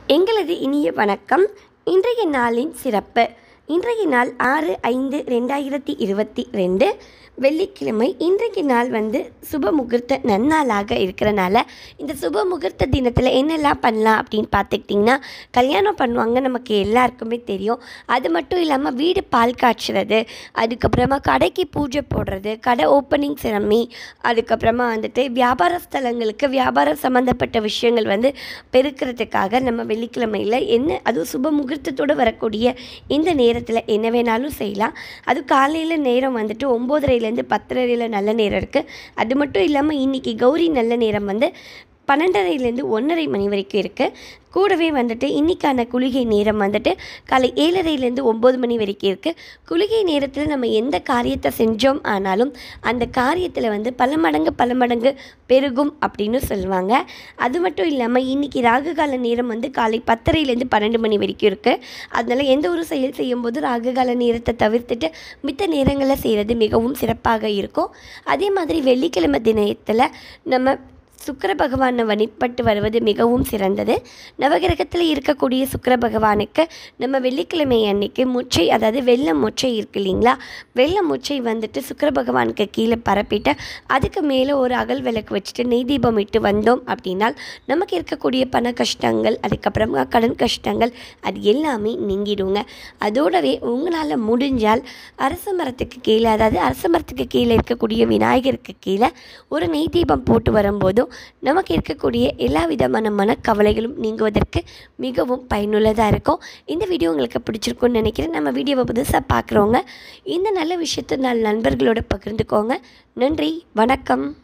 எங்களது இனிய வணக்கம் இன்றைய நாளின் சிறப்பு இன்றைய நாள் ஆறு ஐந்து ரெண்டாயிரத்தி இருபத்தி ரெண்டு வெள்ளிக்கிழமை இன்றைய நாள் வந்து சுப முகூர்த்த நன்னாளாக இருக்கிறனால இந்த சுப முகூர்த்த தினத்தில் என்னெல்லாம் பண்ணலாம் அப்படின்னு பார்த்துக்கிட்டிங்கன்னா கல்யாணம் பண்ணுவாங்க நமக்கு எல்லாருக்குமே தெரியும் அது மட்டும் இல்லாமல் வீடு பால் காய்ச்சுறது அதுக்கப்புறமா கடைக்கு பூஜை போடுறது கடை ஓப்பனிங் சிரமி அதுக்கப்புறமா வந்துட்டு வியாபார ஸ்தலங்களுக்கு வியாபாரம் சம்மந்தப்பட்ட விஷயங்கள் வந்து பெருக்கிறதுக்காக நம்ம வெள்ளிக்கிழமையில் என்ன அதுவும் சுப முகூர்த்தத்தோடு வரக்கூடிய இந்த நேரத்தில் என்ன வேணாலும் செய்யலாம் அது காலையில் நேரம் வந்துட்டு ஒம்போதரைலேருந்து பத்தரையில் நல்ல நேரம் இருக்குது அது மட்டும் இல்லாமல் இன்றைக்கி கௌரி நல்ல நேரம் வந்து பன்னெண்டரைலேருந்து ஒன்றரை மணி வரைக்கும் இருக்குது கூடவே வந்துட்டு இன்றைக்கான குளிகை நேரம் வந்துட்டு காலை ஏழரைலேருந்து ஒம்பது மணி வரைக்கும் இருக்குது குளிகை நேரத்தில் நம்ம எந்த காரியத்தை செஞ்சோம் ஆனாலும் அந்த காரியத்தில் வந்து பல மடங்கு பல மடங்கு பெருகும் அப்படின்னு சொல்லுவாங்க அது மட்டும் இல்லாமல் இன்றைக்கி ராகுகால நேரம் வந்து காலை பத்தரைலேருந்து பன்னெண்டு மணி வரைக்கும் இருக்குது அதனால் எந்த ஒரு செயல் செய்யும்போது ராகுகால நேரத்தை தவிர்த்துட்டு மித்த நேரங்களில் செய்கிறது மிகவும் சிறப்பாக இருக்கும் அதே மாதிரி வெள்ளிக்கிழமை தினத்தில் நம்ம சுக்கிர பகவானை வழிபட்டு வருவது மிகவும் சிறந்தது நவகிரகத்தில் இருக்கக்கூடிய சுக்கிர பகவானுக்கு நம்ம வெள்ளிக்கிழமை அன்னைக்கு முச்சை அதாவது வெள்ளை மொச்சை இருக்கு இல்லைங்களா வெள்ளை மொச்சை வந்துட்டு சுக்கிர பகவானுக்கு கீழே பரப்பிட்டு அதுக்கு மேலே ஒரு அகல் விளக்கு வச்சுட்டு நெய் தீபம் இட்டு வந்தோம் அப்படின்னால் நமக்கு இருக்கக்கூடிய பண கஷ்டங்கள் அதுக்கப்புறமா கடன் கஷ்டங்கள் அது எல்லாமே நீங்கிடுங்க அதோடவே உங்களால் முடிஞ்சால் அரச மரத்துக்கு கீழே அதாவது அரச மரத்துக்கு கீழே இருக்கக்கூடிய விநாயகருக்கு கீழே ஒரு நெய் தீபம் போட்டு வரும்போதும் நமக்கு இருக்கக்கூடிய எல்லா விதமான மனக்கவலைகளும் நீங்குவதற்கு மிகவும் பயனுள்ளதாக இருக்கும் இந்த வீடியோ உங்களுக்கு பிடிச்சிருக்கும்னு நினைக்கிறேன் நம்ம வீடியோவை புதுசாக பார்க்குறவங்க இந்த நல்ல விஷயத்தை நாலு நண்பர்களோட பகிர்ந்துக்கோங்க நன்றி வணக்கம்